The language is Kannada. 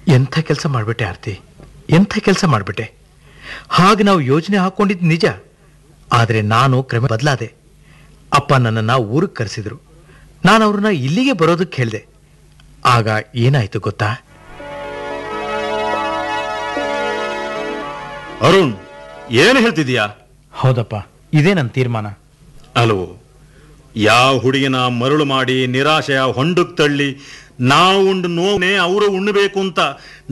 ಎಂಥ ಕೆಲಸ ಮಾಡಿಬಿಟ್ಟೆ ಆರ್ತಿ ಎಂಥ ಕೆಲಸ ಮಾಡಿಬಿಟ್ಟೆ ಹಾಗೆ ನಾವು ಯೋಜನೆ ಹಾಕೊಂಡಿದ್ದು ನಿಜ ಆದರೆ ನಾನು ಕ್ರಮ ಬದಲಾದೆ ಅಪ್ಪ ನನ್ನನ್ನು ಊರಿಗೆ ಕರೆಸಿದ್ರು ನಾನು ಅವ್ರನ್ನ ಇಲ್ಲಿಗೆ ಬರೋದಕ್ಕೆ ಹೇಳಿದೆ ಆಗ ಏನಾಯ್ತು ಗೊತ್ತಾ ಅರುಣ್ ಏನು ಹೇಳ್ತಿದೀಯಾ ಹೌದಪ್ಪ ಇದೇ ನನ್ನ ತೀರ್ಮಾನ ಅಲ್ವೋ ಯಾವ ಹುಡುಗಿನ ಮರುಳು ಮಾಡಿ ನಿರಾಶೆಯ ಹೊಂಡಕ್ಕೆ ತಳ್ಳಿ ನಾವು ಉಂಡು ನೋವನ್ನೇ ಅವರು ಉಣ್ಣಬೇಕು ಅಂತ